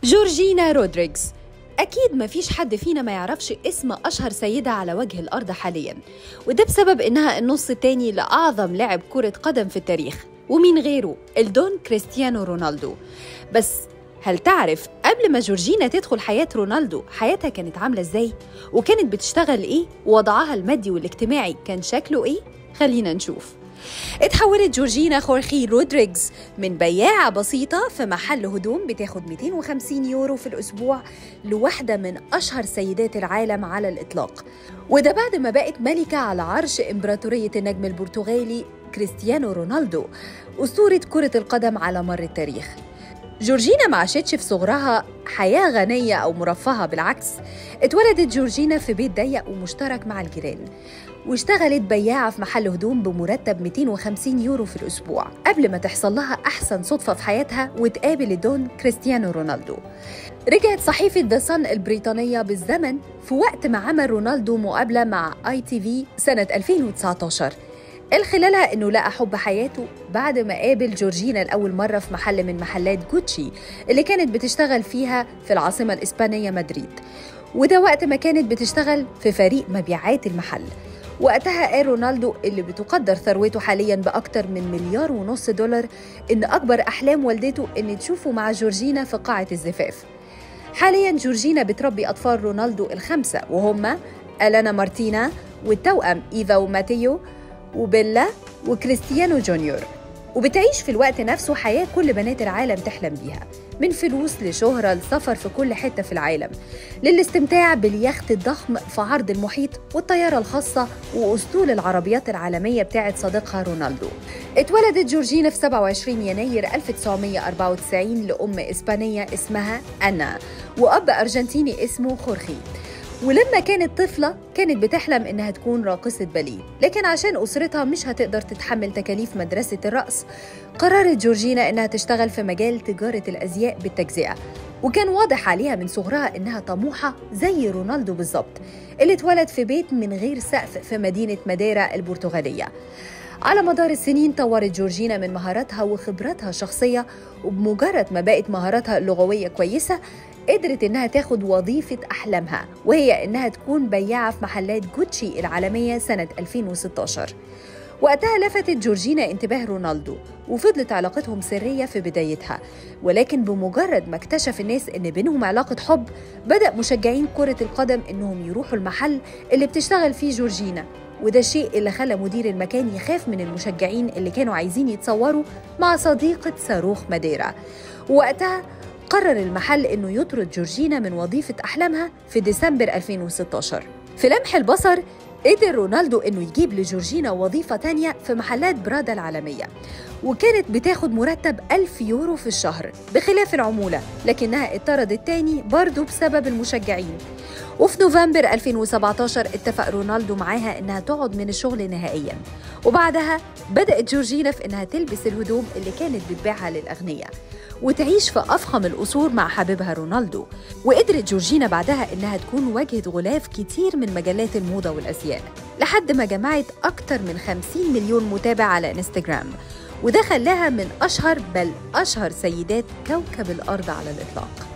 جورجينا رودريغز أكيد مفيش حد فينا ما يعرفش اسم أشهر سيدة على وجه الأرض حاليا وده بسبب إنها النص التاني لأعظم لاعب كرة قدم في التاريخ ومين غيره الدون كريستيانو رونالدو بس هل تعرف قبل ما جورجينا تدخل حياة رونالدو حياتها كانت عاملة ازاي؟ وكانت بتشتغل ايه؟ ووضعها المادي والاجتماعي كان شكله ايه؟ خلينا نشوف اتحولت جورجينا خورخي رودريغز من بياعة بسيطة في محل هدوم بتاخد 250 يورو في الأسبوع لواحدة من أشهر سيدات العالم على الإطلاق وده بعد ما بقت ملكة على عرش إمبراطورية النجم البرتغالي كريستيانو رونالدو أسطورة كرة القدم على مر التاريخ جورجينا ما عاشتش في صغرها حياة غنية أو مرفهة بالعكس اتولدت جورجينا في بيت ضيق ومشترك مع الجيران واشتغلت بياعة في محل هدوم بمرتب 250 يورو في الأسبوع قبل ما تحصل لها أحسن صدفة في حياتها وتقابل الدون كريستيانو رونالدو رجعت صحيفة ذا صن البريطانية بالزمن في وقت ما عمل رونالدو مقابلة مع اي تي في سنة 2019 الخلالها انه لقى حب حياته بعد ما قابل جورجينا لاول مره في محل من محلات جوتشي اللي كانت بتشتغل فيها في العاصمه الاسبانيه مدريد وده وقت ما كانت بتشتغل في فريق مبيعات المحل وقتها قال رونالدو اللي بتقدر ثروته حاليا بأكتر من مليار ونص دولار إن أكبر أحلام والدته إن تشوفه مع جورجينا في قاعة الزفاف حاليا جورجينا بتربي أطفال رونالدو الخمسة وهم ألانا مارتينا والتوأم إيفا وماتيو وبيلا وكريستيانو جونيور وبتعيش في الوقت نفسه حياة كل بنات العالم تحلم بيها من فلوس لشهرة لسفر في كل حتة في العالم للاستمتاع باليخت الضخم في عرض المحيط والطيارة الخاصة وأسطول العربيات العالمية بتاعت صديقها رونالدو اتولدت جورجينا في 27 يناير 1994 لأم إسبانية اسمها أنا وأب أرجنتيني اسمه خورخي ولما كانت طفلة كانت بتحلم إنها تكون راقصة باليه لكن عشان أسرتها مش هتقدر تتحمل تكاليف مدرسة الرقص قررت جورجينا إنها تشتغل في مجال تجارة الأزياء بالتجزئة وكان واضح عليها من صغرها إنها طموحة زي رونالدو بالظبط اللي اتولد في بيت من غير سقف في مدينة ماديرا البرتغالية على مدار السنين طورت جورجينا من مهاراتها وخبراتها الشخصية وبمجرد ما بقت مهاراتها اللغوية كويسة قدرت إنها تاخد وظيفة أحلامها وهي إنها تكون بياعة في محلات جوتشي العالمية سنة 2016 وقتها لفتت جورجينا انتباه رونالدو وفضلت علاقتهم سرية في بدايتها ولكن بمجرد ما اكتشف الناس ان بينهم علاقة حب بدأ مشجعين كرة القدم انهم يروحوا المحل اللي بتشتغل فيه جورجينا وده الشيء اللي خلى مدير المكان يخاف من المشجعين اللي كانوا عايزين يتصوروا مع صديقة صاروخ ماديرا وقتها قرر المحل انه يطرد جورجينا من وظيفة احلامها في ديسمبر 2016 في لمح البصر قدر رونالدو انه يجيب لجورجينا وظيفة تانية في محلات برادا العالمية وكانت بتاخد مرتب 1000 يورو في الشهر بخلاف العمولة لكنها اتطردت تاني برضه بسبب المشجعين وفي نوفمبر 2017 اتفق رونالدو معاها انها تقعد من الشغل نهائيا وبعدها بدأت جورجينا في انها تلبس الهدوم اللي كانت بتبيعها للأغنياء وتعيش في أفخم القصور مع حبيبها رونالدو وقدرت جورجينا بعدها إنها تكون واجهة غلاف كتير من مجلات الموضة والأزياء لحد ما جمعت أكتر من 50 مليون متابع على انستجرام وده خلاها من أشهر بل أشهر سيدات كوكب الأرض على الإطلاق